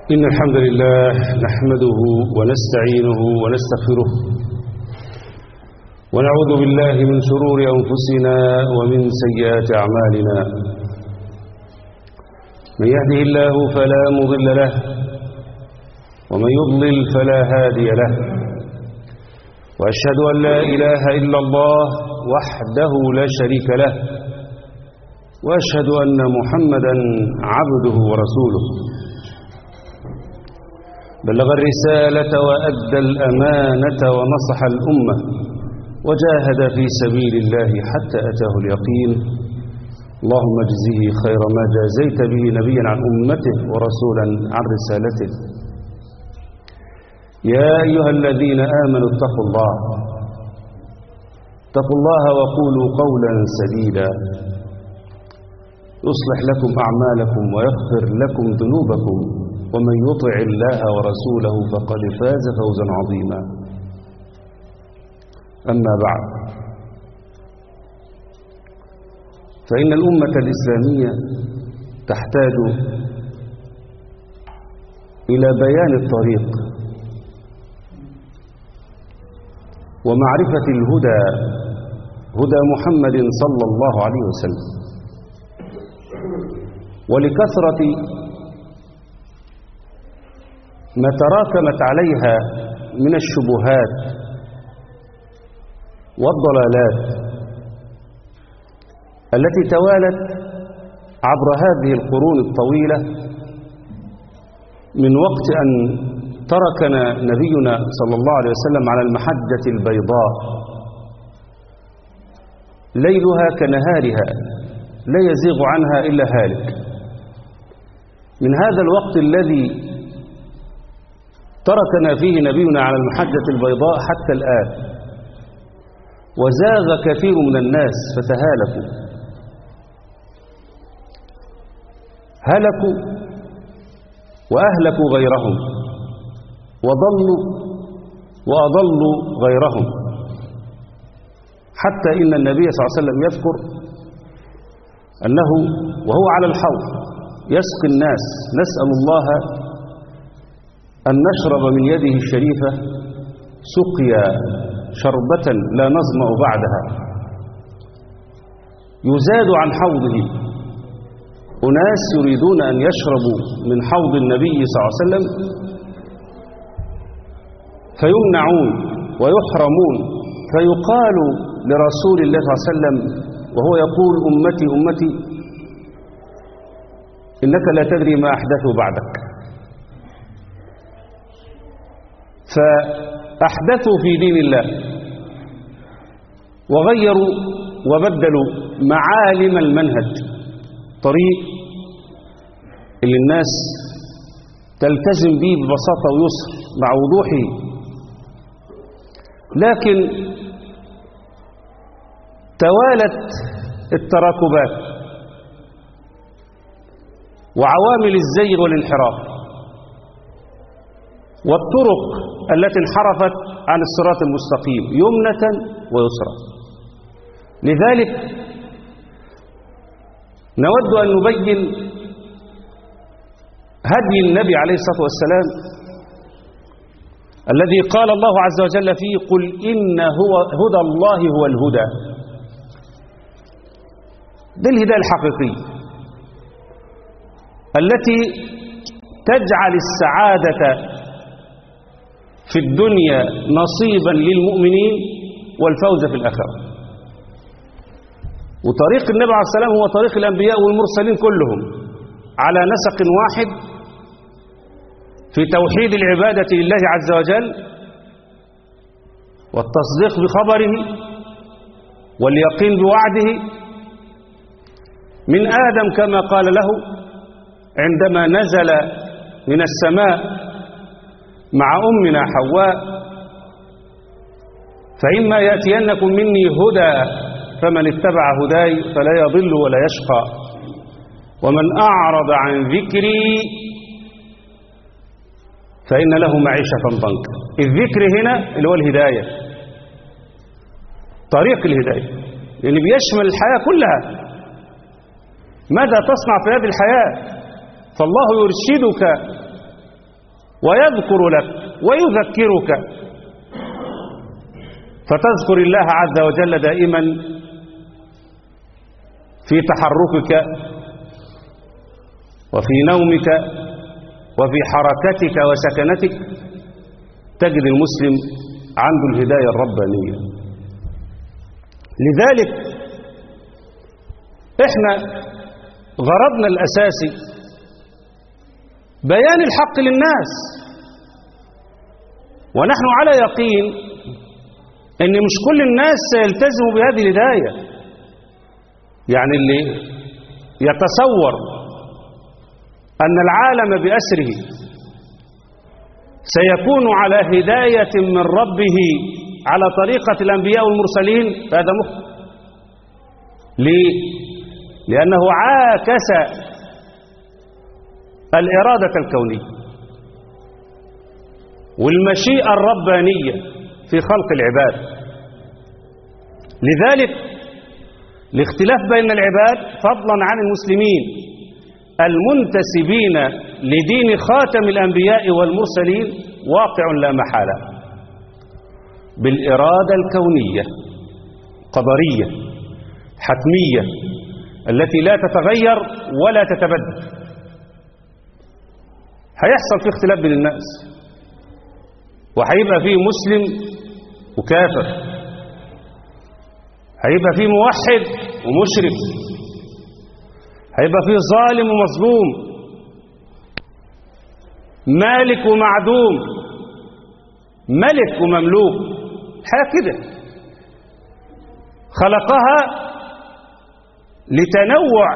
إن الحمد لله نحمده ونستعينه ونستغفره ونعوذ بالله من شرور أنفسنا ومن سيئات أعمالنا من يهده الله فلا مضل له ومن يضلل فلا هادي له وأشهد أن لا إله إلا الله وحده لا شريك له وأشهد أن محمدا عبده ورسوله بلغ الرسالة وأدى الأمانة ونصح الأمة وجاهد في سبيل الله حتى أتاه اليقين اللهم اجزه خير ما جازيت به نبيا عن أمته ورسولا عن رسالته يا أيها الذين آمنوا اتقوا الله اتقوا الله وقولوا قولا سديدا يصلح لكم أعمالكم ويغفر لكم ذنوبكم ومن يطع الله ورسوله فقد فاز فوزا عظيما أما بعد فإن الأمة الإسلامية تحتاج إلى بيان الطريق ومعرفة الهدى هدى محمد صلى الله عليه وسلم ولكثرة ما تراكمت عليها من الشبهات والضلالات التي توالت عبر هذه القرون الطويلة من وقت أن تركنا نبينا صلى الله عليه وسلم على المحجة البيضاء ليلها كنهارها لا يزيغ عنها إلا هالك من هذا الوقت الذي تركنا فيه نبينا على المحجة البيضاء حتى الآن وزاغ كثير من الناس فتهالكوا هلكوا وأهلكوا غيرهم وضلوا وأضلوا غيرهم حتى إن النبي صلى الله عليه وسلم يذكر أنه وهو على الحوض يسقي الناس نسأل الله أن نشرب من يده الشريفة سقيا شربة لا نظمأ بعدها يزاد عن حوضه أناس يريدون أن يشربوا من حوض النبي صلى الله عليه وسلم فيمنعون ويحرمون فيقال لرسول الله صلى الله عليه وسلم وهو يقول أمتي أمتي إنك لا تدري ما أحدثوا بعدك فأحدثوا في دين الله وغيروا وبدلوا معالم المنهج طريق اللي الناس تلتزم به ببساطة ويسر مع وضوحه لكن توالت التراكبات وعوامل الزيغ والانحراف والطرق التي انحرفت عن الصراط المستقيم يمنة ويسرى لذلك نود أن نبين هدي النبي عليه الصلاة والسلام الذي قال الله عز وجل فيه قل إن هو هدى الله هو الهدى دي الهداية الحقيقية التي تجعل السعادة في الدنيا نصيبا للمؤمنين والفوز في الآخرة وطريق النبي عليه السلام هو طريق الأنبياء والمرسلين كلهم على نسق واحد في توحيد العبادة لله عز وجل والتصديق بخبره واليقين بوعده من آدم كما قال له عندما نزل من السماء مع أمنا حواء فإما يأتينكم مني هدى فمن اتبع هداي فلا يضل ولا يشقى ومن أعرض عن ذكري فإن له معيشة ضنكا الذكر هنا اللي هو الهداية طريق الهداية لأنه بيشمل الحياة كلها ماذا تصنع في هذه الحياة فالله يرشدك ويذكر لك ويذكرك فتذكر الله عز وجل دائما في تحركك وفي نومك وفي حركتك وسكنتك تجد المسلم عنده الهداية الربانية لذلك احنا غرضنا الأساسي بيان الحق للناس ونحن على يقين ان مش كل الناس سيلتزموا بهذه الهداية يعني اللي يتصور أن العالم بأسره سيكون على هداية من ربه على طريقة الأنبياء والمرسلين فهذا مخطئ ليه؟ لأنه عاكس الإرادة الكونية والمشيئة الربانية في خلق العباد لذلك الاختلاف بين العباد فضلا عن المسلمين المنتسبين لدين خاتم الأنبياء والمرسلين واقع لا محالة بالإرادة الكونية قدرية حتمية التي لا تتغير ولا تتبدل هيحصل في اختلاف بين الناس وهيبقى فيه مسلم وكافر هيبقى فيه موحد ومشرك هيبقى فيه ظالم ومظلوم مالك ومعدوم ملك ومملوك حاجة كده خلقها لتنوع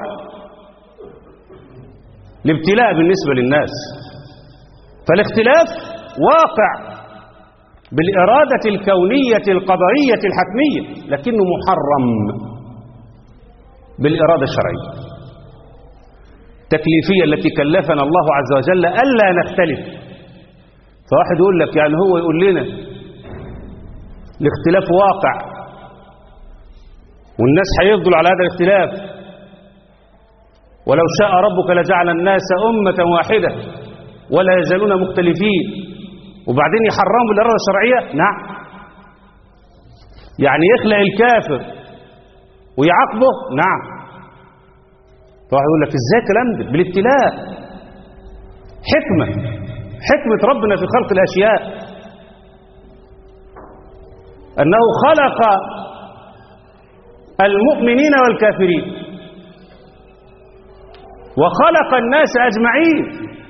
الابتلاء بالنسبة للناس فالاختلاف واقع بالإرادة الكونية القدرية الحتمية لكنه محرم بالإرادة الشرعية التكليفية التي كلفنا الله عز وجل ألا نختلف فواحد يقول لك يعني هو يقول لنا الاختلاف واقع والناس هيفضلوا على هذا الاختلاف ولو شاء ربك لجعل الناس أمة واحدة ولا يزالون مختلفين وبعدين يحرموا بالإرادة الشرعية نعم يعني يخلق الكافر ويعاقبه نعم فواحد يقول لك ازاي الكلام ده بالابتلاء حكمة حكمة ربنا في خلق الأشياء أنه خلق المؤمنين والكافرين وخلق الناس أجمعين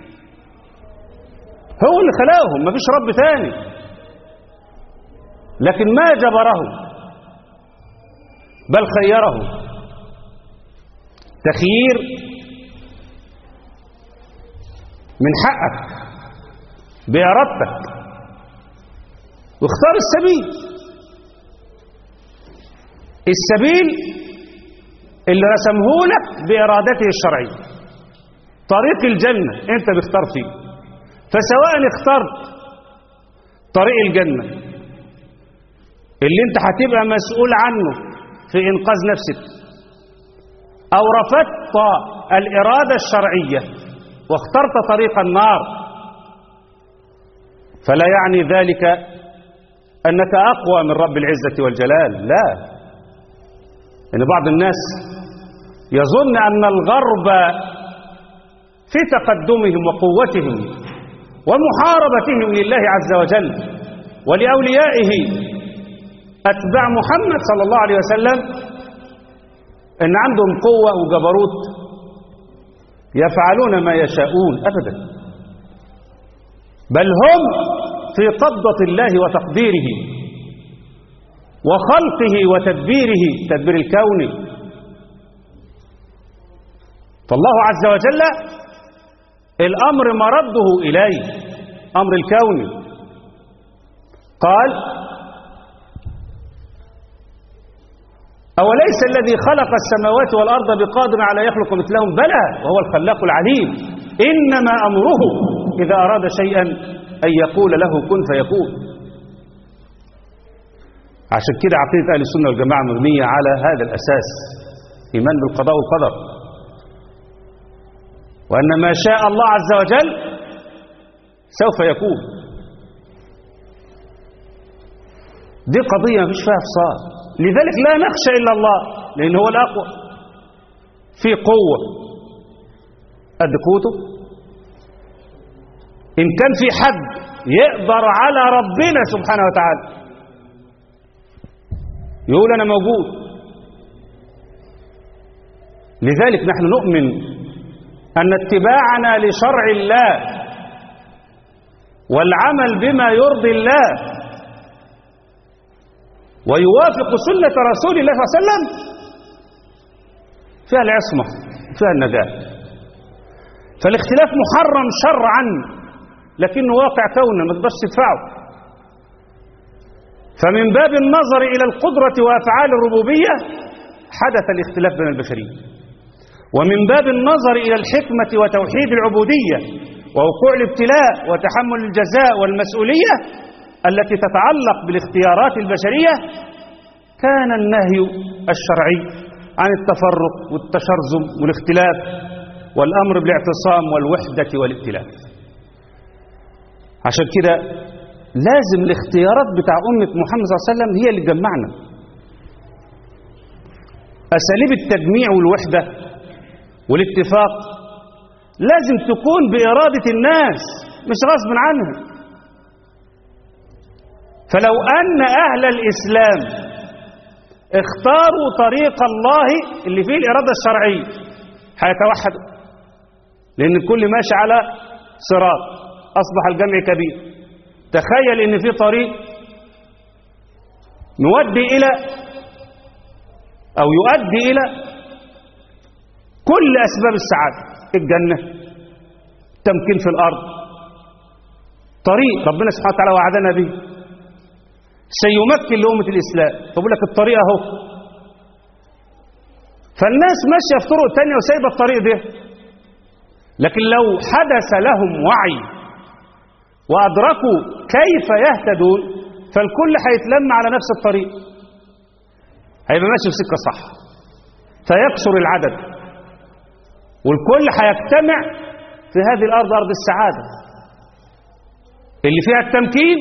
هو اللي خلقهم ما فيش رب ثاني لكن ما جبرهم بل خيرهم تخيير من حقك بإرادتك واختار السبيل السبيل اللي رسمه لك بإرادته الشرعية طريق الجنة انت بتختار فيه فسواء اخترت طريق الجنة اللي انت هتبقى مسؤول عنه في انقاذ نفسك او رفضت الإرادة الشرعية واخترت طريق النار فلا يعني ذلك أنك أقوى من رب العزة والجلال لا ان بعض الناس يظن ان الغرب في تقدمهم وقوتهم ومحاربتهم لله عز وجل ولاوليائه اتباع محمد صلى الله عليه وسلم ان عندهم قوه وجبروت يفعلون ما يشاءون ابدا بل هم في قبضه الله وتقديره وخلقه وتدبيره تدبير الكون فالله عز وجل الأمر مرده إليه أمر الكون قال أوليس الذي خلق السماوات والأرض بقادر على يخلق مثلهم بلى وهو الخلاق العليم إنما أمره إذا أراد شيئا أن يقول له كن فيكون عشان كده عقيدة أهل السنة والجماعة مبنية على هذا الأساس إيمان بالقضاء والقدر وأن ما شاء الله عز وجل سوف يكون دي قضية مفيش فيها فصال لذلك لا نخشى إلا الله لأن هو الأقوى في قوة قد قوته إن كان في حد يقدر على ربنا سبحانه وتعالى يقول أنا موجود لذلك نحن نؤمن أن اتباعنا لشرع الله والعمل بما يرضي الله ويوافق سنة رسول الله صلى الله عليه وسلم فيها العصمة فيها النجاة فالاختلاف محرم شرعا لكنه واقع كونا ما تقدرش تدفعه فمن باب النظر إلى القدرة وأفعال الربوبية حدث الاختلاف بين البشرية ومن باب النظر إلى الحكمة وتوحيد العبودية ووقوع الابتلاء وتحمل الجزاء والمسؤولية التي تتعلق بالاختيارات البشرية كان النهي الشرعي عن التفرق والتشرذم والاختلاف والأمر بالاعتصام والوحدة والائتلاف عشان كده لازم الاختيارات بتاع أمة محمد صلى الله عليه وسلم هي اللي تجمعنا أساليب التجميع والوحدة والاتفاق لازم تكون بإرادة الناس مش غصب عنها فلو أن أهل الإسلام اختاروا طريق الله اللي فيه الإرادة الشرعية هيتوحدوا لأن الكل ماشي على صراط أصبح الجمع كبير تخيل ان في طريق يودي الى او يؤدي الى كل اسباب السعاده الجنه تمكين في الارض طريق ربنا سبحانه وتعالى وعدنا به سيمكن لامه الاسلام فبقول لك الطريق اهو فالناس ماشيه في طرق تانية وسايبه الطريق ده لكن لو حدث لهم وعي وأدركوا كيف يهتدون فالكل هيتلم على نفس الطريق هيبقى ماشي في سكة صح فيكسر العدد والكل هيجتمع في هذه الأرض أرض السعادة اللي فيها التمكين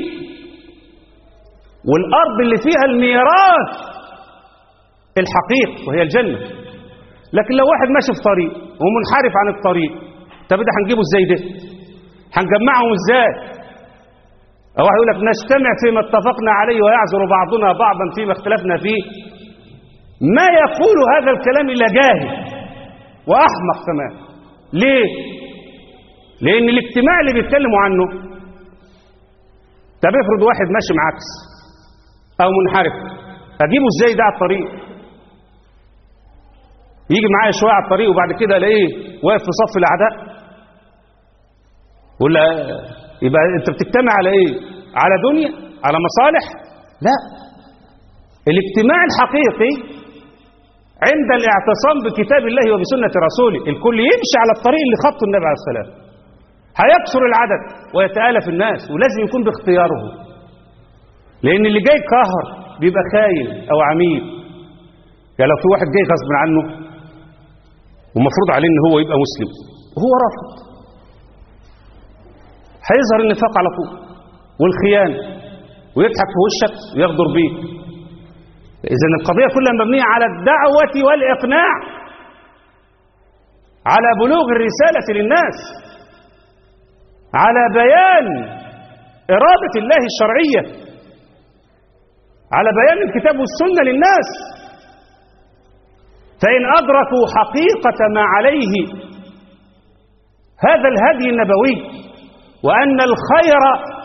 والأرض اللي فيها الميراث الحقيقي وهي الجنة لكن لو واحد ماشي في طريق ومنحرف عن الطريق طب ده هنجيبه ازاي ده هنجمعهم ازاي أو واحد يقول لك نجتمع فيما اتفقنا عليه ويعذر بعضنا بعضا فيما اختلفنا فيه ما يقول هذا الكلام إلا جاهل وأحمق كمان ليه؟ لأن الاجتماع اللي بيتكلموا عنه طب افرض واحد ماشي معاكس أو منحرف أجيبه ازاي ده على الطريق يجي معايا شوية على الطريق وبعد كده الاقيه واقف في صف الأعداء ولا يبقى انت بتجتمع على ايه على دنيا على مصالح لا الاجتماع الحقيقي عند الاعتصام بكتاب الله وبسنة رسوله الكل يمشي على الطريق اللي خطه النبي عليه السلام هيكثر العدد ويتآلف الناس ولازم يكون باختياره لأن اللي جاي قهر بيبقى خاين أو عميل يعني لو في واحد جاي غصب عنه ومفروض عليه ان هو يبقى مسلم وهو رافض هيظهر النفاق على طول والخيانة ويضحك في وشك ويغدر بيك إذا القضية كلها مبنية على الدعوة والإقناع على بلوغ الرسالة للناس على بيان إرادة الله الشرعية على بيان الكتاب والسنة للناس فإن أدركوا حقيقة ما عليه هذا الهدي النبوي وأن الخير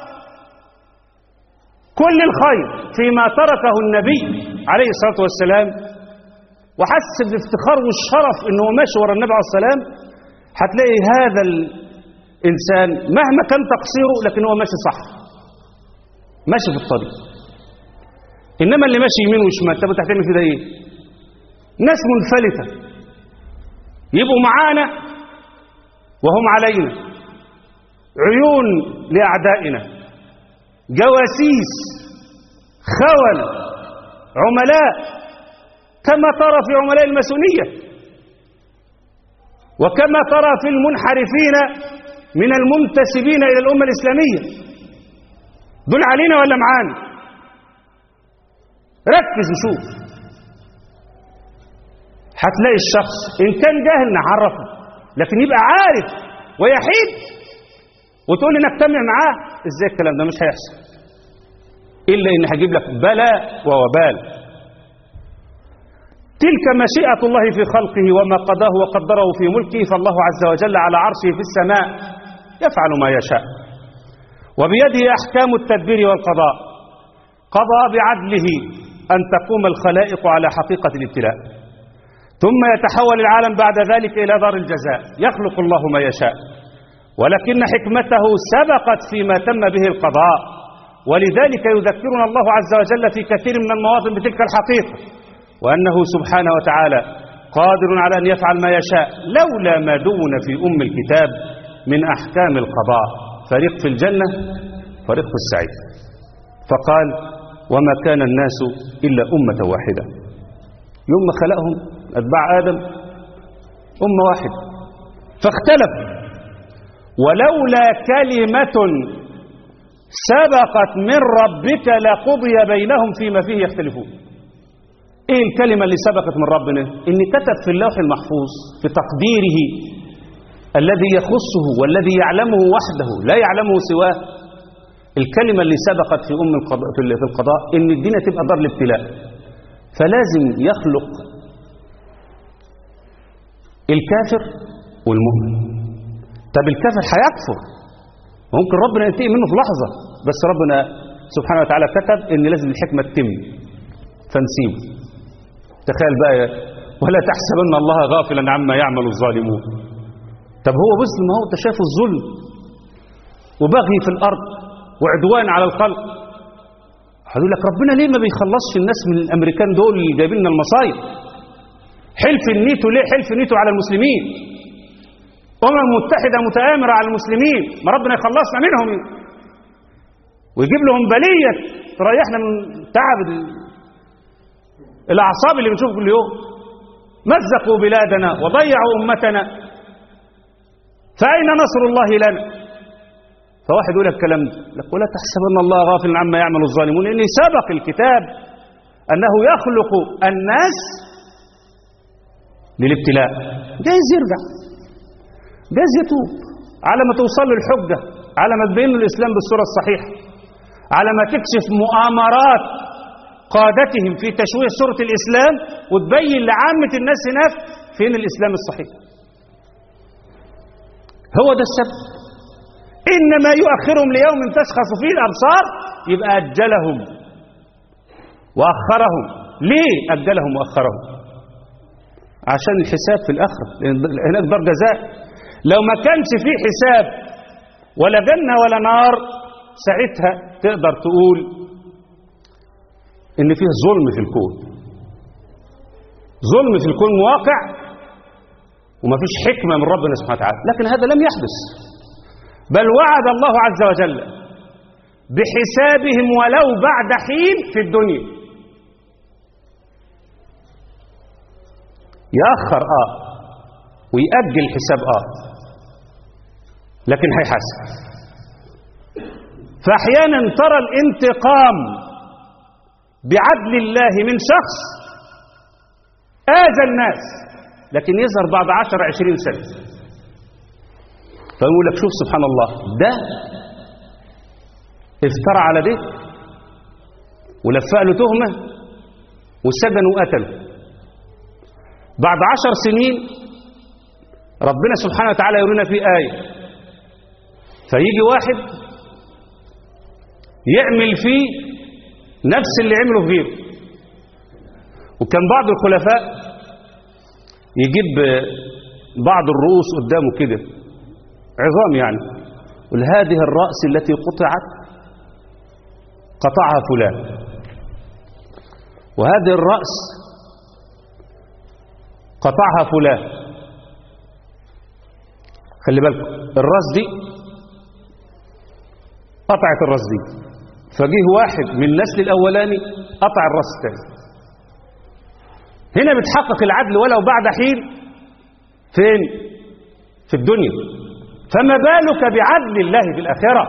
كل الخير فيما تركه النبي عليه الصلاة والسلام وحس بالافتخار والشرف انه ماشي ورا النبي عليه الصلاة والسلام هتلاقي هذا الإنسان مهما كان تقصيره لكن هو ماشي صح ماشي في الطريق إنما اللي ماشي يمين وشمال طب هتعمل كده إيه ناس منفلتة يبقوا معانا وهم علينا عيون لأعدائنا جواسيس خول عملاء كما ترى في عملاء الماسونية وكما ترى في المنحرفين من المنتسبين إلى الأمة الإسلامية دول علينا ولا معانا ركز وشوف هتلاقي الشخص إن كان جاهل نعرفه لكن يبقى عارف ويحيد وتقول لي نجتمع معاه ازاي الكلام ده مش هيحصل إلا إن هجيب لك بلاء ووبال تلك مشيئة الله في خلقه وما قضاه وقدره في ملكه فالله عز وجل على عرشه في السماء يفعل ما يشاء وبيده أحكام التدبير والقضاء قضى بعدله أن تقوم الخلائق على حقيقة الابتلاء ثم يتحول العالم بعد ذلك إلى دار الجزاء يخلق الله ما يشاء ولكن حكمته سبقت فيما تم به القضاء ولذلك يذكرنا الله عز وجل في كثير من المواطن بتلك الحقيقة وأنه سبحانه وتعالى قادر على أن يفعل ما يشاء لولا ما دون في أم الكتاب من أحكام القضاء فريق في الجنة فريق في السعيد فقال وما كان الناس إلا أمة واحدة يوم ما خلقهم أتباع آدم أمة واحدة فاختلفوا ولولا كلمة سبقت من ربك لقضي بينهم فيما فيه يختلفون ايه الكلمة اللي سبقت من ربنا ان كتب في اللوح المحفوظ في تقديره الذي يخصه والذي يعلمه وحده لا يعلمه سواه الكلمة اللي سبقت في أم القضاء في القضاء ان الدنيا تبقى دار الابتلاء فلازم يخلق الكافر والمؤمن طب الكافر هيكفر ممكن ربنا ينتهي منه في لحظة بس ربنا سبحانه وتعالى كتب ان لازم الحكمة تتم فنسيبه تخيل بقى ولا تحسبن الله غافلا عما يعمل الظالمون طب هو بس ما هو انت شايف الظلم وبغي في الارض وعدوان على الخلق هيقول لك ربنا ليه ما بيخلصش الناس من الامريكان دول اللي جايبين لنا المصايب حلف النيتو ليه حلف النيتو على المسلمين أمم متحدة متآمرة على المسلمين ما ربنا يخلصنا منهم ويجيب لهم بلية تريحنا من تعب الأعصاب اللي بنشوفه كل يوم مزقوا بلادنا وضيعوا أمتنا فأين نصر الله لنا فواحد يقول لك الكلام ده لك ولا تحسبن الله غافلا عما يعمل الظالمون لأن سبق الكتاب أنه يخلق الناس للابتلاء جايز يرجع جايز يتوب على ما توصل له الحجة على ما تبين له الإسلام بالصورة الصحيحة على ما تكشف مؤامرات قادتهم في تشويه صورة الإسلام وتبين لعامة الناس هناك فين الإسلام الصحيح هو ده السبب إنما يؤخرهم ليوم تشخص فيه الأبصار يبقى أجلهم وأخرهم ليه أجلهم وأخرهم عشان الحساب في الآخرة هناك دار جزاء لو ما كانش فيه حساب ولا جنة ولا نار ساعتها تقدر تقول ان فيه ظلم في الكون ظلم في الكون واقع وما فيش حكمة من ربنا سبحانه وتعالى لكن هذا لم يحدث بل وعد الله عز وجل بحسابهم ولو بعد حين في الدنيا يأخر آه ويأجل حساب آه لكن هيحاسب فأحيانا ترى الانتقام بعدل الله من شخص آذى الناس لكن يظهر بعد عشر عشرين سنة فيقول لك شوف سبحان الله ده افترى على ده ولفق له تهمة وسجن وقتله بعد عشر سنين ربنا سبحانه وتعالى يرينا في آية فيجي واحد يعمل فيه نفس اللي عمله في غيره وكان بعض الخلفاء يجيب بعض الرؤوس قدامه كده عظام يعني يقول هذه الرأس التي قطعت قطعها فلان وهذه الرأس قطعها فلان خلي بالكم الراس دي قطعت الراس دي فجيه واحد من النسل الاولاني قطع الراس الثاني هنا بتحقق العدل ولو بعد حين فين في الدنيا فما بالك بعدل الله في الآخرة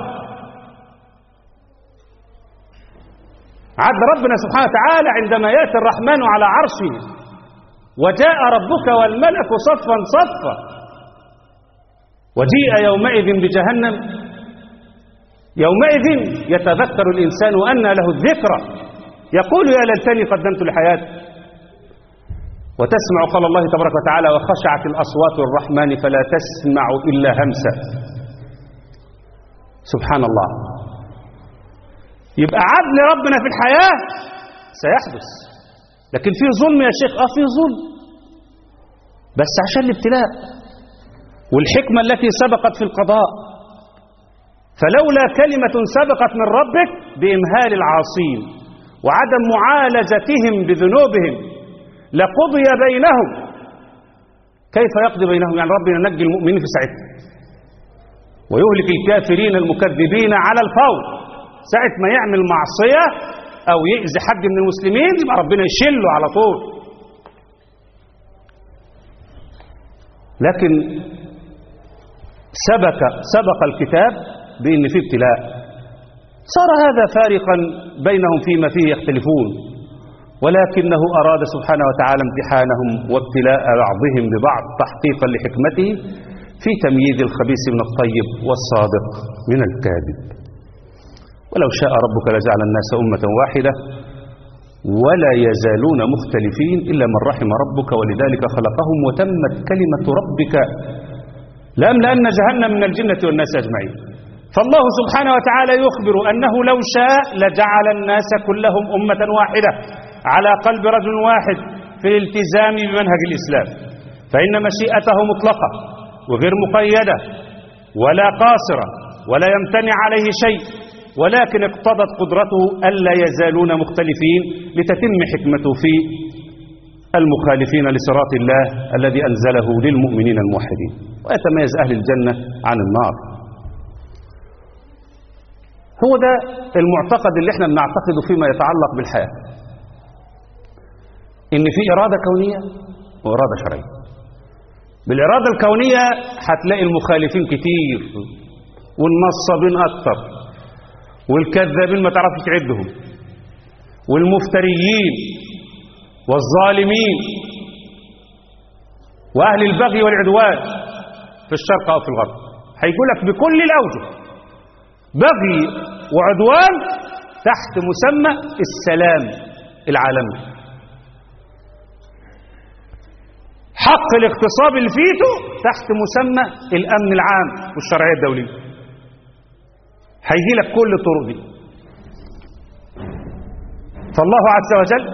عدل ربنا سبحانه وتعالى عندما يأتي الرحمن على عرشه وجاء ربك والملك صفا صفا وجيء يومئذ بجهنم يومئذ يتذكر الإنسان وأن له الذكرى يقول يا ليتني قدمت لحياتي وتسمع قال الله تبارك وتعالى وخشعت الأصوات الرحمن فلا تسمع إلا همسا سبحان الله يبقى عدل ربنا في الحياة سيحدث لكن في ظلم يا شيخ اه في ظلم بس عشان الابتلاء والحكمة التي سبقت في القضاء فلولا كلمة سبقت من ربك بإمهال العاصين وعدم معالجتهم بذنوبهم لقضي بينهم كيف يقضي بينهم يعني ربنا ينجي المؤمنين في ساعتها ويهلك الكافرين المكذبين على الفور ساعة ما يعمل معصية أو يأذي حد من المسلمين يبقى ربنا يشله على طول لكن سبق سبق الكتاب بأن في ابتلاء صار هذا فارقا بينهم فيما فيه يختلفون ولكنه أراد سبحانه وتعالى امتحانهم وابتلاء بعضهم ببعض تحقيقا لحكمته في تمييز الخبيث من الطيب والصادق من الكاذب ولو شاء ربك لجعل الناس أمة واحدة ولا يزالون مختلفين إلا من رحم ربك ولذلك خلقهم وتمت كلمة ربك لأملأن جهنم من الجنة والناس أجمعين فالله سبحانه وتعالى يخبر أنه لو شاء لجعل الناس كلهم أمة واحدة على قلب رجل واحد في الالتزام بمنهج الإسلام فإن مشيئته مطلقة وغير مقيدة ولا قاصرة ولا يمتنع عليه شيء ولكن اقتضت قدرته ألا يزالون مختلفين لتتم حكمته في المخالفين لصراط الله الذي أنزله للمؤمنين الموحدين ويتميز أهل الجنة عن النار هو ده المعتقد اللي احنا بنعتقده فيما يتعلق بالحياة ان في إرادة كونية وإرادة شرعية بالإرادة الكونية هتلاقي المخالفين كتير والنصابين أكتر والكذابين ما تعرفش تعدهم والمفتريين والظالمين وأهل البغي والعدوان في الشرق أو في الغرب هيقول لك بكل الأوجه بغي وعدوان تحت مسمى السلام العالمي حق الاغتصاب اللي فيته تحت مسمى الأمن العام والشرعية الدولية هيجي لك كل الطرق دي فالله عز وجل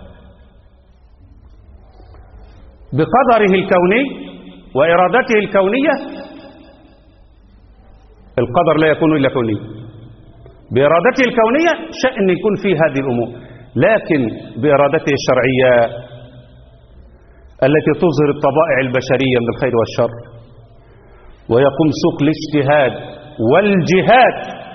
بقدره الكوني وإرادته الكونية القدر لا يكون إلا كوني بإرادته الكونية شأن يكون فيه هذه الأمور لكن بإرادته الشرعية التي تظهر الطبائع البشرية من الخير والشر ويقوم سوق الاجتهاد والجهاد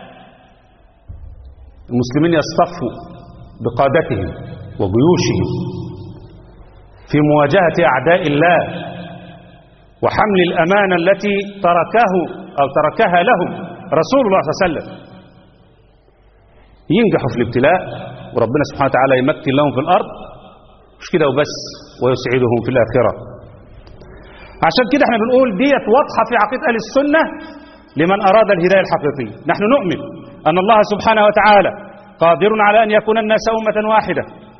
المسلمين يصطفوا بقادتهم وجيوشهم في مواجهة أعداء الله وحمل الأمانة التي تركه أو تركها لهم رسول الله صلى الله عليه وسلم ينجحوا في الابتلاء وربنا سبحانه وتعالى يمكن لهم في الأرض مش كده وبس ويسعدهم في الآخرة عشان كده احنا بنقول ديت واضحة في عقيدة أهل السنة لمن أراد الهداية الحقيقية نحن نؤمن أن الله سبحانه وتعالى قادر على أن يكون الناس أمة واحدة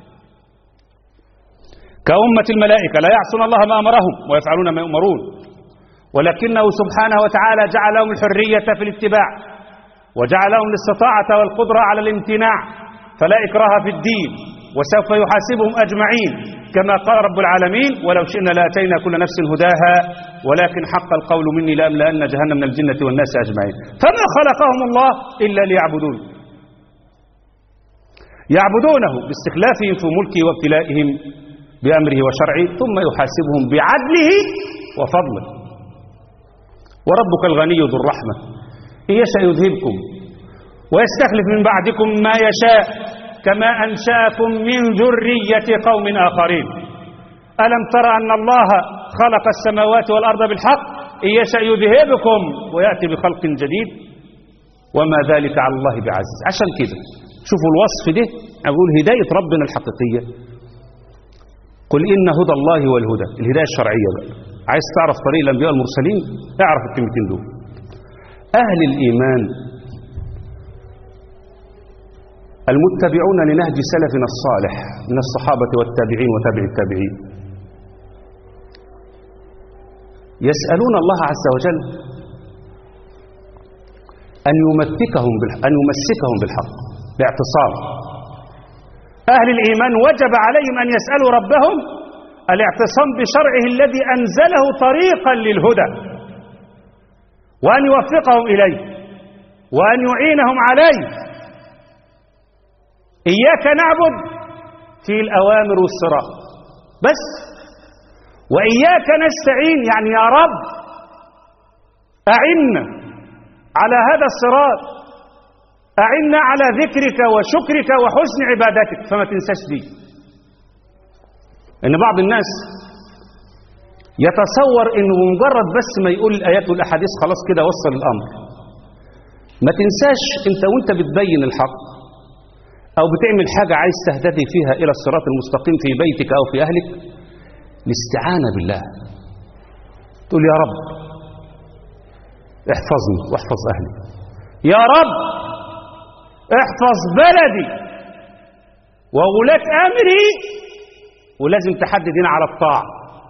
كأمة الملائكة لا يعصون الله ما أمرهم ويفعلون ما يؤمرون ولكنه سبحانه وتعالى جعل لهم الحرية في الاتباع وجعل لهم الاستطاعة والقدرة على الامتناع فلا إكراه في الدين وسوف يحاسبهم أجمعين كما قال رب العالمين ولو شئنا لاتينا كل نفس هداها ولكن حق القول مني لأملأن جهنم من الجنة والناس أجمعين فما خلقهم الله إلا ليعبدون يعبدونه باستخلافهم في ملكه وابتلائهم بأمره وشرعه ثم يحاسبهم بعدله وفضله وربك الغني ذو الرحمة إن يشاء يذهبكم ويستخلف من بعدكم ما يشاء كما أنشأكم من ذرية قوم آخرين ألم تر أن الله خلق السماوات والأرض بالحق إن يشاء يذهبكم ويأتي بخلق جديد وما ذلك على الله بعزيز عشان كده شوفوا الوصف ده أقول هداية ربنا الحقيقية قل إن هدى الله هو الهدى الهداية الشرعية بقى عايز تعرف طريق الأنبياء المرسلين اعرف الكلمتين دول أهل الإيمان المتبعون لنهج سلفنا الصالح من الصحابة والتابعين وتابع التابعين يسألون الله عز وجل أن يمسكهم بالحق أن يمسكهم بالحق باعتصام أهل الإيمان وجب عليهم أن يسألوا ربهم الاعتصام بشرعه الذي أنزله طريقا للهدى وأن يوفقهم إليه وأن يعينهم عليه إياك نعبد في الأوامر والصراط بس وإياك نستعين يعني يا رب أعنا على هذا الصراط أعنا على ذكرك وشكرك وحسن عبادتك فما تنساش دي إن بعض الناس يتصور إنه بمجرد بس ما يقول الآيات والأحاديث خلاص كده وصل الأمر ما تنساش أنت وأنت بتبين الحق أو بتعمل حاجة عايز تهتدي فيها إلى الصراط المستقيم في بيتك أو في أهلك الاستعانة بالله تقول يا رب احفظني واحفظ أهلي يا رب احفظ بلدي وولاة أمري ولازم تحدد هنا على الطاعة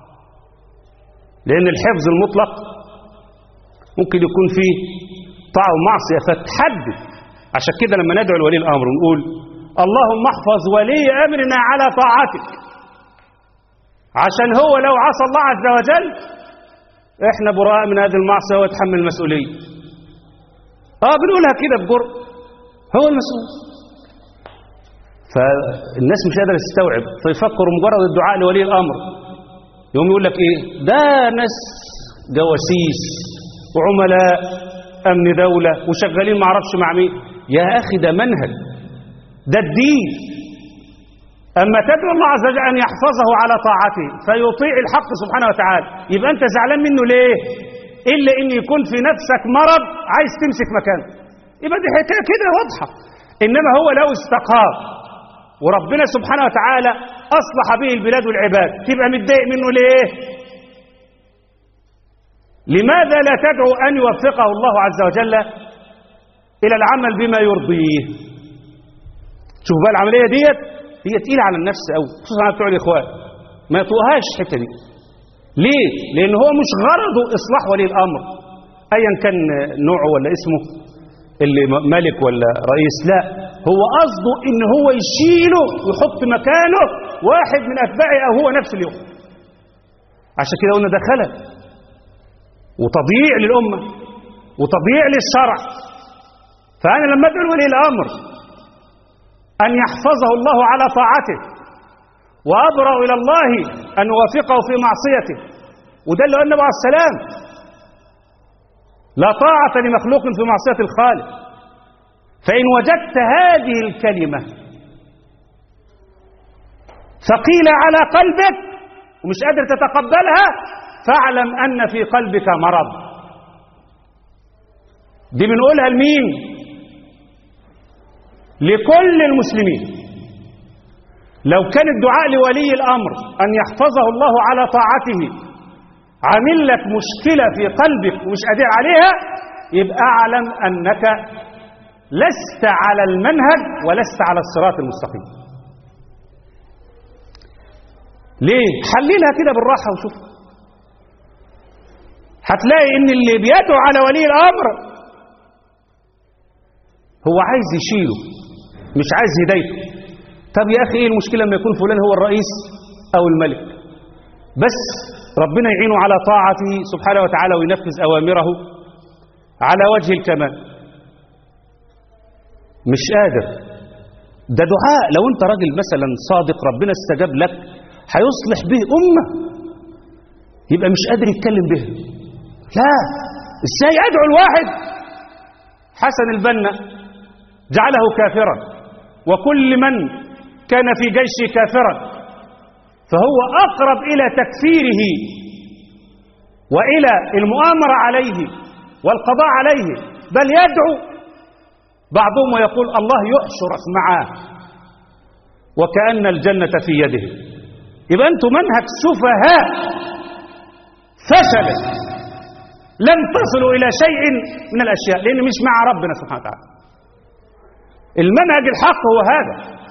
لأن الحفظ المطلق ممكن يكون فيه طاعة ومعصية فتحدد عشان كده لما ندعو لولي الأمر ونقول اللهم احفظ ولي أمرنا على طاعتك عشان هو لو عصى الله عز وجل احنا براء من هذه المعصية ويتحمل المسؤولية اه بنقولها كده بجرء هو المسؤول فالناس مش قادرة تستوعب فيفكروا مجرد الدعاء لولي الأمر يوم يقول لك ايه ده ناس جواسيس وعملاء أمن دولة وشغالين معرفش مع مين يا أخي ده منهج ده الدين أما تدعو الله عز وجل أن يحفظه على طاعته فيطيع الحق سبحانه وتعالى يبقى أنت زعلان منه ليه إلا إن يكون في نفسك مرض عايز تمسك مكانه يبقى دي حكاية كده واضحة إنما هو لو استقام وربنا سبحانه وتعالى أصلح به البلاد والعباد تبقى متضايق منه ليه لماذا لا تدعو أن يوفقه الله عز وجل إلى العمل بما يرضيه شوف بقى العملية ديت هي تقيلة على النفس أوي خصوصا على بتوع الإخوان ما يطوقهاش الحتة دي ليه؟ لأن هو مش غرضه إصلاح ولي الأمر أيا كان نوعه ولا اسمه اللي ملك ولا رئيس لا هو قصده إن هو يشيله ويحط مكانه واحد من أتباعه أو هو نفس اليوم عشان كده قلنا ده خلل وتضييع للأمة وتضييع للشرع فأنا لما أدعو ولي الأمر أن يحفظه الله على طاعته وأبرأ إلى الله أن يوافقه في معصيته وده اللي قال النبي عليه السلام لا طاعة لمخلوق في معصية الخالق فإن وجدت هذه الكلمة ثقيلة على قلبك ومش قادر تتقبلها فاعلم أن في قلبك مرض دي بنقولها لمين لكل المسلمين لو كان الدعاء لولي الأمر أن يحفظه الله على طاعته عامل لك مشكلة في قلبك ومش قادر عليها يبقى اعلم أنك لست على المنهج ولست على الصراط المستقيم ليه حللها كده بالراحة وشوف هتلاقي ان اللي بيدعو على ولي الامر هو عايز يشيله مش عايز هدايته طب يا اخي ايه المشكله لما يكون فلان هو الرئيس او الملك بس ربنا يعينه على طاعته سبحانه وتعالى وينفذ اوامره على وجه الكمال مش قادر ده دعاء لو انت راجل مثلا صادق ربنا استجاب لك هيصلح به امه يبقى مش قادر يتكلم به لا ازاي ادعو الواحد حسن البنا جعله كافرا وكل من كان في جيشه كافرا فهو اقرب الى تكفيره وإلى المؤامرة عليه والقضاء عليه بل يدعو بعضهم ويقول الله يحشرك معاه وكأن الجنة في يده يبقى أنتم منهج سفهاء فشل لن تصلوا إلى شيء من الأشياء لأن مش مع ربنا سبحانه وتعالى المنهج الحق هو هذا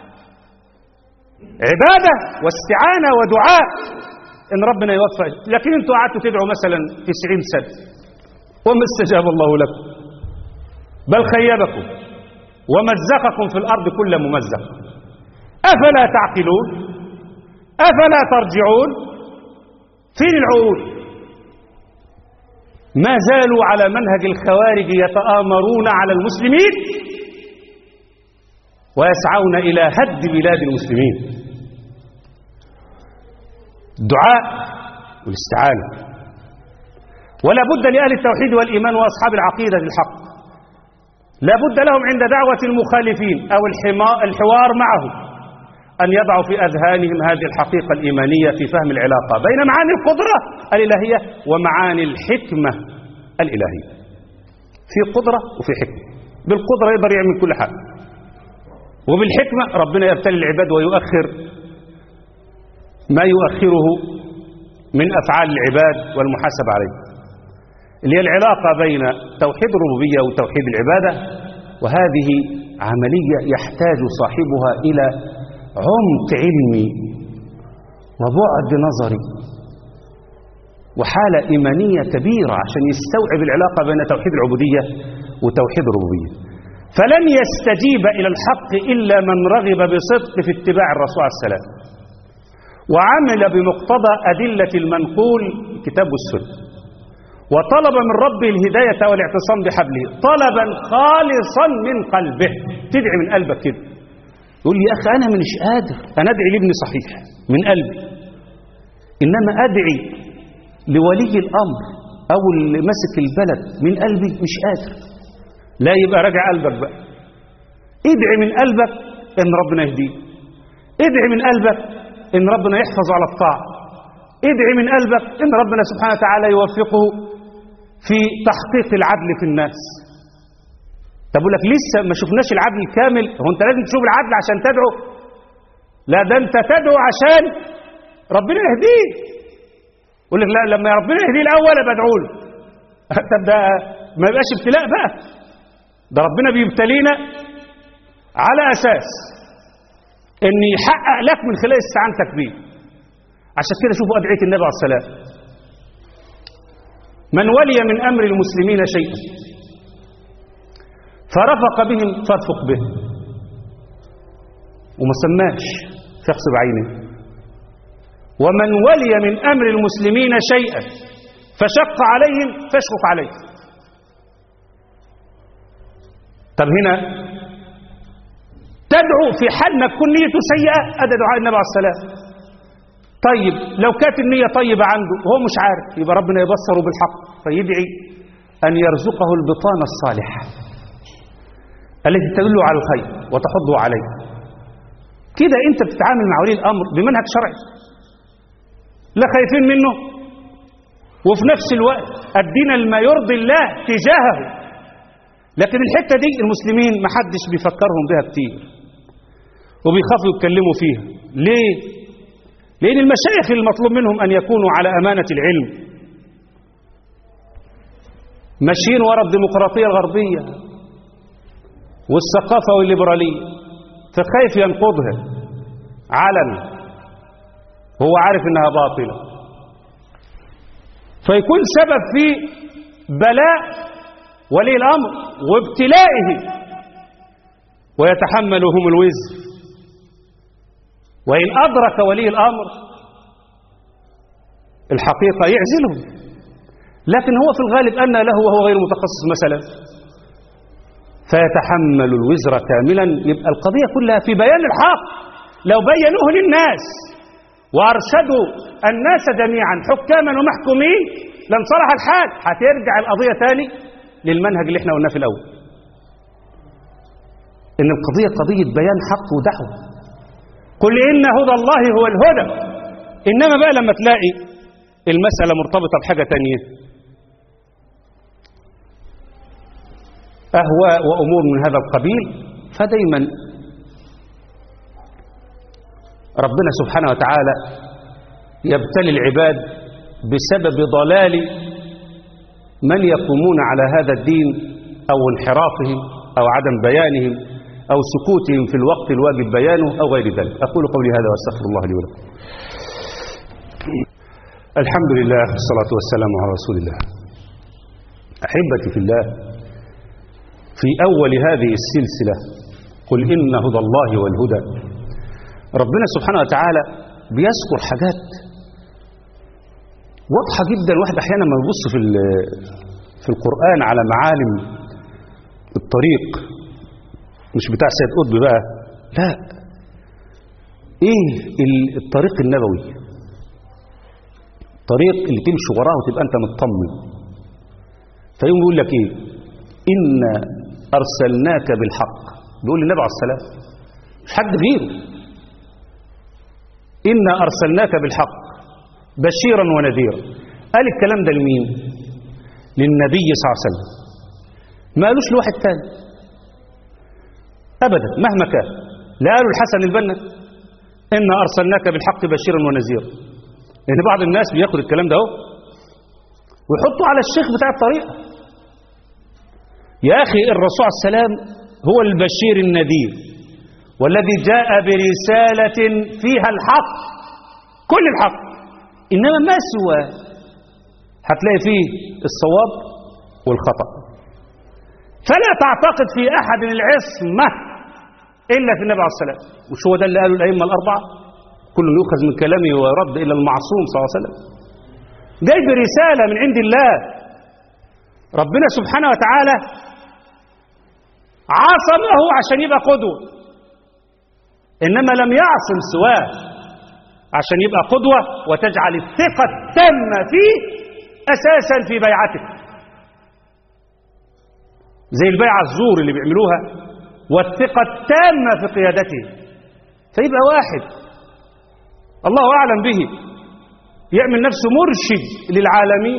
عبادة واستعانة ودعاء إن ربنا يوفق لكن أنتوا قعدتوا تدعوا مثلا 90 سنة وما استجاب الله لكم بل خيبكم ومزقكم في الأرض كل ممزق أفلا تعقلون أفلا ترجعون فين العقول ما زالوا على منهج الخوارج يتآمرون على المسلمين ويسعون إلى هد بلاد المسلمين الدعاء والاستعانة ولا بد لأهل التوحيد والإيمان وأصحاب العقيدة الحق لا بد لهم عند دعوة المخالفين أو الحوار معهم أن يضعوا في أذهانهم هذه الحقيقة الإيمانية في فهم العلاقة بين معاني القدرة الإلهية ومعاني الحكمة الإلهية في قدرة وفي حكمة بالقدرة يقدر يعمل كل حاجة وبالحكمة ربنا يبتلي العباد ويؤخر ما يؤخره من أفعال العباد والمحاسبة عليه اللي هي العلاقة بين توحيد الربوبية وتوحيد العبادة وهذه عملية يحتاج صاحبها إلى عمق علمي وبعد نظري وحالة إيمانية كبيرة عشان يستوعب العلاقة بين توحيد العبودية وتوحيد الربوبية فلن يستجيب إلى الحق إلا من رغب بصدق في اتباع الرسول عليه السلام وعمل بمقتضى أدلة المنقول كتاب السنة وطلب من ربه الهداية والاعتصام بحبله طلبا خالصا من قلبه تدعي من قلبك كده يقول لي يا أخي أنا مش قادر أنا أدعي لابني صحيح من قلبي إنما أدعي لولي الأمر أو اللي ماسك البلد من قلبي مش قادر لا يبقى راجع قلبك بقى ادعي من قلبك إن ربنا يهديه ادعي من قلبك إن ربنا يحفظ على الطاعة ادعي من قلبك إن ربنا سبحانه وتعالى يوفقه في تحقيق العدل في الناس طب أقول لك لسه ما شفناش العدل الكامل هو أنت لازم تشوف العدل عشان تدعو لا ده أنت تدعو عشان ربنا يهديه يقول لك لا لما ربنا يهديه الأول أبقى أدعو له طب ده ما يبقاش ابتلاء بقى ده ربنا بيبتلينا على أساس ان يحقق لك من خلال استعانتك بيه عشان كده شوفوا أدعية النبي عليه السلام من ولي من أمر المسلمين شيئا فرفق بهم فارفق به وما سماش شخص بعينه ومن ولي من أمر المسلمين شيئا فشق عليهم فاشفق عليه طب هنا تدعو في حال ما تكون نيته سيئة أدى دعاء النبي عليه السلام طيب لو كانت النية طيبة عنده وهو مش عارف يبقى ربنا يبصره بالحق فيدعي أن يرزقه البطانة الصالحة التي تدل على الخير وتحضه عليه كده أنت بتتعامل مع ولي الأمر بمنهج شرعي لا خايفين منه وفي نفس الوقت أدينا ما يرضي الله تجاهه لكن الحتة دي المسلمين ما حدش بيفكرهم بها كتير وبيخافوا يتكلموا فيها ليه لأن المشايخ المطلوب منهم أن يكونوا على أمانة العلم ماشيين ورا الديمقراطية الغربية والثقافة والليبرالية فخايف ينقضها علنا هو عارف انها باطلة فيكون سبب في بلاء ولي الأمر وابتلائه ويتحملهم الوزر وإن أدرك ولي الأمر الحقيقة يعزلهم لكن هو في الغالب أن له وهو غير متخصص مثلا فيتحمل الوزر كاملا يبقى القضية كلها في بيان الحق لو بينوه للناس وأرشدوا الناس جميعا حكاما ومحكومين لانصلح الحال هترجع القضية تاني للمنهج اللي احنا قلناه في الأول إن القضية قضية بيان حق ودعوة قل إن هدى الله هو الهدى إنما بقى لما تلاقي المسألة مرتبطة بحاجة تانية أهواء وأمور من هذا القبيل فدايما ربنا سبحانه وتعالى يبتلي العباد بسبب ضلال من يقومون على هذا الدين أو انحرافهم أو عدم بيانهم أو سكوتهم في الوقت الواجب بيانه أو غير ذلك أقول قولي هذا وأستغفر الله لي ولكم الحمد لله والصلاة والسلام على رسول الله أحبتي في الله في أول هذه السلسلة قل إن هدى الله والهدى ربنا سبحانه وتعالى بيذكر حاجات واضحة جدا واحد أحيانا ما يبص في في القرآن على معالم الطريق مش بتاع سيد قطب بقى لا ايه الطريق النبوي طريق اللي تمشي وراه وتبقى انت مطمن فيقوم يقول لك ايه ان ارسلناك بالحق بيقول للنبي عليه السلام مش حد غيره انا ارسلناك بالحق بشيرا ونذيرا قال الكلام ده لمين للنبي صلى الله عليه وسلم ما قالوش لواحد تاني ابدا مهما كان لا قالوا الحسن البنا انا ارسلناك بالحق بشيرا ونذيرا لان بعض الناس بياخد الكلام ده اهو ويحطه على الشيخ بتاع الطريقه يا اخي الرسول عليه السلام هو البشير النذير والذي جاء برساله فيها الحق كل الحق انما ما سوى هتلاقي فيه الصواب والخطأ فلا تعتقد في أحد العصمة إلا في النبي عليه السلام مش هو ده اللي قاله الأئمة الأربعة كل يؤخذ من كلامه ويرد إلى المعصوم صلى الله عليه وسلم جاي برسالة من عند الله ربنا سبحانه وتعالى عصمه عشان يبقى قدوة إنما لم يعصم سواه عشان يبقى قدوة وتجعل الثقة التامة فيه أساسا في بيعتك زي البيعة الزور اللي بيعملوها والثقة التامة في قيادته فيبقى واحد الله أعلم به يعمل نفسه مرشد للعالمين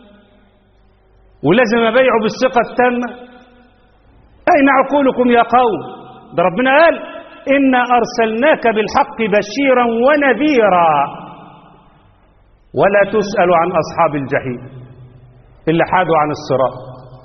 ولازم أبيعه بالثقة التامة أين عقولكم يا قوم ده ربنا قال إنا أرسلناك بالحق بشيرا ونذيرا ولا تسأل عن أصحاب الجحيم اللي حادوا عن الصراط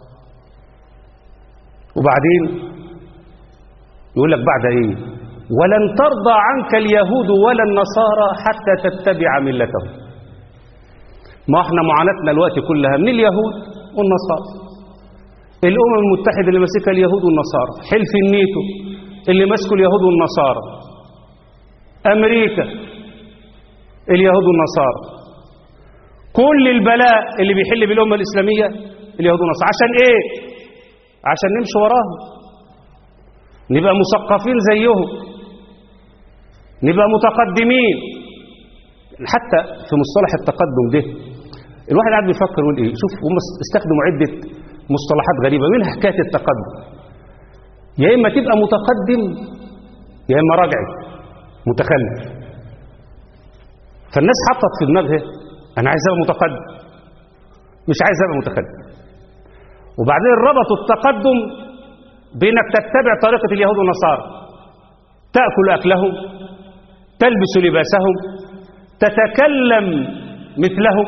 وبعدين يقول لك بعد ايه ولن ترضى عنك اليهود ولا النصارى حتى تتبع ملتهم ما احنا معاناتنا الوقت كلها من اليهود والنصارى الامم المتحده اللي ماسكها اليهود والنصارى حلف النيتو اللي ماسكه اليهود والنصارى امريكا اليهود والنصارى كل البلاء اللي بيحل بالامه الاسلاميه اليهود والنصارى عشان ايه عشان نمشي وراهم نبقى مثقفين زيهم نبقى متقدمين حتى في مصطلح التقدم ده الواحد قاعد بيفكر يقول ايه شوف هم استخدموا عده مصطلحات غريبه منها حكايه التقدم يا اما تبقى متقدم يا اما راجعي متخلف فالناس حطت في دماغها انا عايز ابقى متقدم مش عايز ابقى متخلف وبعدين ربطوا التقدم بانك تتبع طريقة اليهود والنصارى تأكل أكلهم تلبس لباسهم تتكلم مثلهم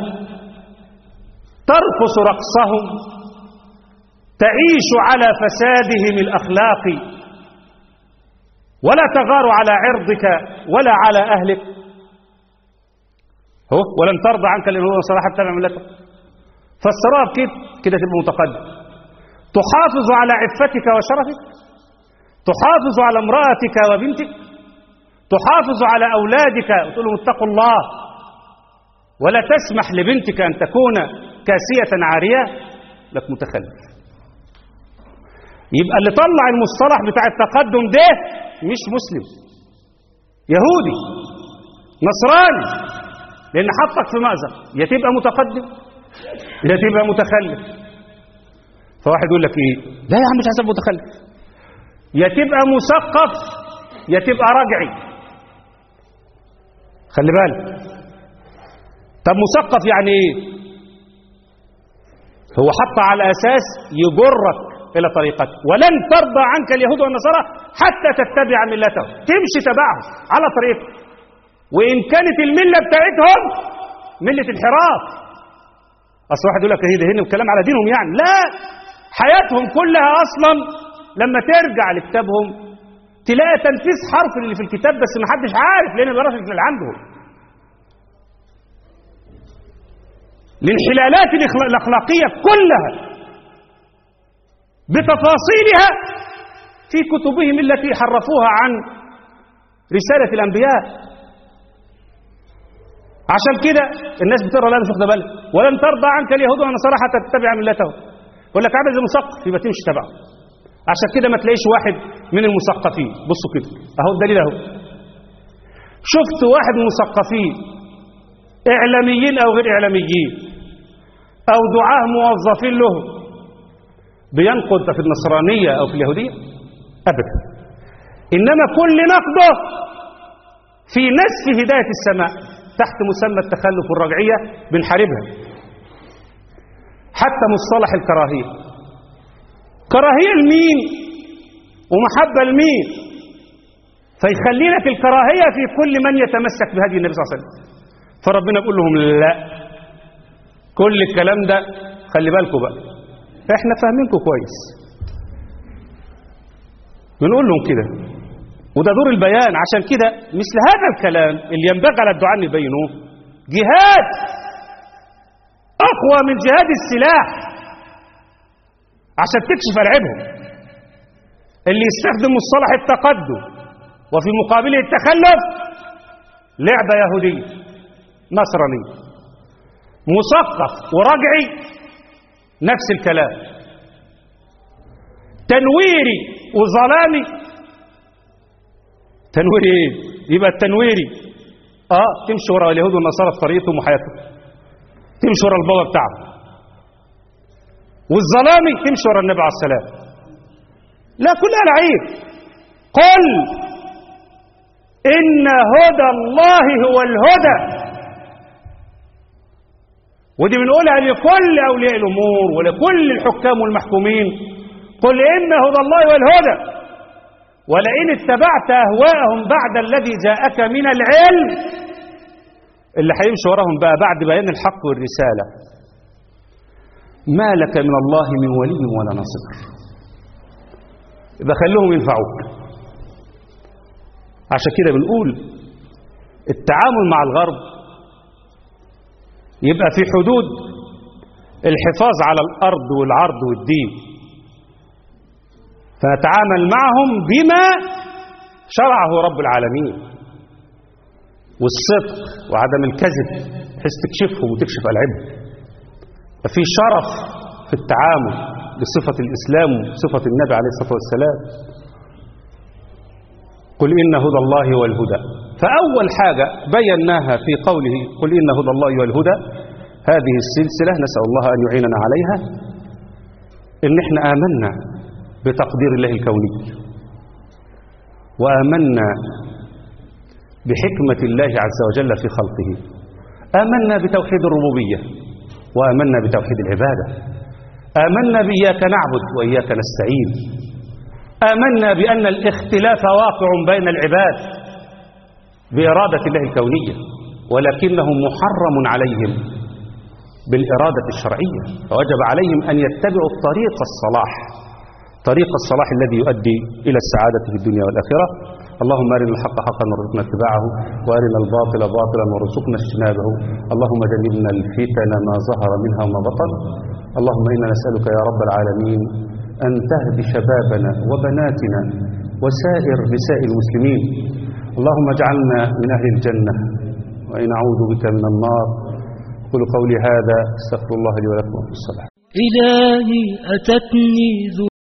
ترقص رقصهم تعيش على فسادهم الأخلاقي ولا تغار على عرضك ولا على أهلك هو ولن ترضى عنك اليهود والنصارى حتى تتبع ملتهم فالسراب كده كده تبقى متقدم تحافظ على عفتك وشرفك تحافظ على امرأتك وبنتك تحافظ على أولادك وتقول لهم اتقوا الله ولا تسمح لبنتك أن تكون كاسية عارية لك متخلف يبقى اللي طلع المصطلح بتاع التقدم ده مش مسلم يهودي نصراني لأن حطك في مأزق يا تبقى متقدم يا تبقى متخلف فواحد يقول لك ايه لا يا عم مش حسب متخلف يا تبقى مثقف يا تبقى رجعي خلي بالك طب مثقف يعني ايه هو حط على اساس يجرك الى طريقته ولن ترضى عنك اليهود والنصارى حتى تتبع ملتهم تمشي تبعهم على طريقه وان كانت المله بتاعتهم مله انحراف اصل واحد يقول لك ايه ده هنا الكلام على دينهم يعني لا حياتهم كلها اصلا لما ترجع لكتابهم تلاقي تنفيذ حرف اللي في الكتاب بس ما حدش عارف لان ما بيعرفش اللي عندهم الانحلالات الإخلا- الاخلاقيه كلها بتفاصيلها في كتبهم التي حرفوها عن رساله الانبياء عشان كده الناس بتقرا لا مش واخده بالها ولن ترضى عنك اليهود والنصارى حتى تتبع ملتهم يقول لك عامل زي مثقف يبقى تمشي تبعه عشان كده ما تلاقيش واحد من المثقفين بصوا كده اهو الدليل اهو شفت واحد من المثقفين اعلاميين او غير اعلاميين او دعاه موظفين له بينقد في النصرانيه او في اليهوديه ابدا انما كل نقده في نسف هدايه السماء تحت مسمى التخلف والرجعيه بنحاربها حتى مصطلح الكراهيه كراهيه لمين ومحبه لمين فيخلي لك الكراهيه في كل من يتمسك بهدي النبي صلى الله عليه وسلم فربنا بيقول لهم لا كل الكلام ده خلي بالكم بقى احنا فاهمينكم كويس بنقول لهم كده وده دور البيان عشان كده مثل هذا الكلام اللي ينبغي على الدعاء ان يبينوه جهاد اقوى من جهاد السلاح عشان تكشف العيبهم اللي يستخدم مصطلح التقدم وفي مقابله التخلف لعبه يهوديه نصرانيه مثقف ورجعي نفس الكلام تنويري وظلامي تنويري ايه يبقى التنويري اه تمشي ورا اليهود والنصارى في طريقتهم وحياتهم تمشي ورا البابا بتاعهم والظلامي تمشي ورا النبي عليه السلام لا كلها العيب قل ان هدى الله هو الهدى ودي بنقولها لكل اولياء الامور ولكل الحكام والمحكومين قل ان هدى الله هو الهدى ولئن اتبعت اهواءهم بعد الذي جاءك من العلم اللي هيمشي وراهم بقى بعد بيان الحق والرساله ما لك من الله من ولي ولا نصير يبقى خليهم ينفعوك عشان كده بنقول التعامل مع الغرب يبقى في حدود الحفاظ على الأرض والعرض والدين فنتعامل معهم بما شرعه رب العالمين والصدق وعدم الكذب بحيث تكشفهم وتكشف ألعبهم ففي شرف في التعامل بصفة الإسلام وصفة النبي عليه الصلاة والسلام قل إن هدى الله هو الهدى فأول حاجة بيناها في قوله قل إن هدى الله هو الهدى هذه السلسلة نسأل الله أن يعيننا عليها إن إحنا آمنا بتقدير الله الكوني وآمنا بحكمة الله عز وجل في خلقه آمنا بتوحيد الربوبية وآمنا بتوحيد العبادة آمنا بإياك نعبد وإياك نستعين آمنا بأن الاختلاف واقع بين العباد بإرادة الله الكونية ولكنه محرم عليهم بالإرادة الشرعية فوجب عليهم أن يتبعوا طريق الصلاح طريق الصلاح الذي يؤدي إلى السعادة في الدنيا والآخرة اللهم أرنا الحق حقا وارزقنا اتباعه وأرنا الباطل باطلا وارزقنا اجتنابه اللهم جنبنا الفتن ما ظهر منها وما بطن اللهم إنا نسألك يا رب العالمين أن تهدي شبابنا وبناتنا وسائر نساء المسلمين اللهم اجعلنا من أهل الجنة وإن أعوذ بك من النار قل قولي هذا استغفر الله لي ولكم في الصلاة إلهي أتتني ذو